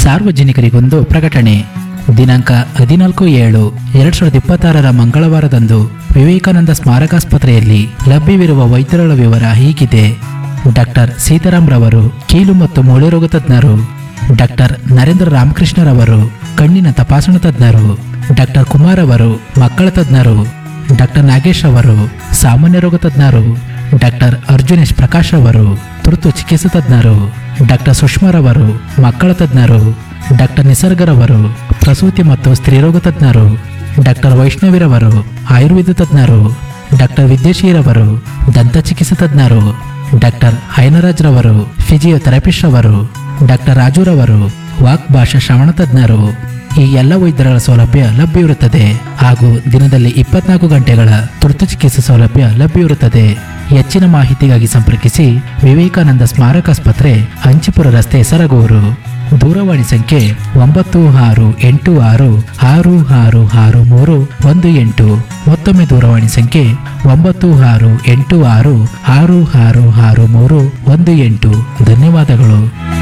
ಸಾರ್ವಜನಿಕರಿಗೊಂದು ಪ್ರಕಟಣೆ ದಿನಾಂಕ ಹದಿನಾಲ್ಕು ಏಳು ಎರಡ್ ಸಾವಿರದ ಇಪ್ಪತ್ತಾರರ ಮಂಗಳವಾರದಂದು ವಿವೇಕಾನಂದ ಸ್ಮಾರಕಾಸ್ಪತ್ರೆಯಲ್ಲಿ ಲಭ್ಯವಿರುವ ವೈದ್ಯರುಗಳ ವಿವರ ಹೀಗಿದೆ ಡಾಕ್ಟರ್ ಸೀತಾರಾಮ್ ರವರು ಕೀಲು ಮತ್ತು ಮೂಳೆ ರೋಗ ತಜ್ಞರು ಡಾಕ್ಟರ್ ನರೇಂದ್ರ ರಾಮಕೃಷ್ಣರವರು ಕಣ್ಣಿನ ತಪಾಸಣಾ ತಜ್ಞರು ಡಾಕ್ಟರ್ ಕುಮಾರ್ ಅವರು ಮಕ್ಕಳ ತಜ್ಞರು ಡಾಕ್ಟರ್ ನಾಗೇಶ್ ಅವರು ಸಾಮಾನ್ಯ ರೋಗ ತಜ್ಞರು ಡಾಕ್ಟರ್ ಅರ್ಜುನೇಶ್ ಪ್ರಕಾಶ್ ಅವರು ತುರ್ತು ಚಿಕಿತ್ಸಾ ತಜ್ಞರು ಡಾಕ್ಟರ್ ಸುಷ್ಮಾರವರು ಮಕ್ಕಳ ತಜ್ಞರು ಡಾಕ್ಟರ್ ನಿಸರ್ಗರವರು ಪ್ರಸೂತಿ ಮತ್ತು ಸ್ತ್ರೀರೋಗ ತಜ್ಞರು ಡಾಕ್ಟರ್ ವೈಷ್ಣವಿರವರು ಆಯುರ್ವೇದ ತಜ್ಞರು ಡಾಕ್ಟರ್ ವಿದ್ಯಶೀರವರು ದಂತ ಚಿಕಿತ್ಸಾ ತಜ್ಞರು ಡಾಕ್ಟರ್ ಹೈನರಾಜ್ ರವರು ಫಿಸಿಯೋಥೆರಪಿಸ್ಟ್ ರವರು ಡಾಕ್ಟರ್ ರಾಜುರವರು ವಾಕ್ ಭಾಷಾ ಶ್ರವಣ ತಜ್ಞರು ಈ ಎಲ್ಲ ವೈದ್ಯರ ಸೌಲಭ್ಯ ಲಭ್ಯವಿರುತ್ತದೆ ಹಾಗೂ ದಿನದಲ್ಲಿ ಇಪ್ಪತ್ನಾಲ್ಕು ಗಂಟೆಗಳ ತುರ್ತು ಚಿಕಿತ್ಸೆ ಸೌಲಭ್ಯ ಲಭ್ಯವಿರುತ್ತದೆ ಹೆಚ್ಚಿನ ಮಾಹಿತಿಗಾಗಿ ಸಂಪರ್ಕಿಸಿ ವಿವೇಕಾನಂದ ಸ್ಮಾರಕಾಸ್ಪತ್ರೆ ಅಂಚಿಪುರ ರಸ್ತೆ ಸರಗೂರು ದೂರವಾಣಿ ಸಂಖ್ಯೆ ಒಂಬತ್ತು ಆರು ಎಂಟು ಆರು ಆರು ಆರು ಆರು ಮೂರು ಒಂದು ಎಂಟು ಮತ್ತೊಮ್ಮೆ ದೂರವಾಣಿ ಸಂಖ್ಯೆ ಒಂಬತ್ತು ಆರು ಎಂಟು ಆರು ಆರು ಆರು ಆರು ಮೂರು ಒಂದು ಎಂಟು ಧನ್ಯವಾದಗಳು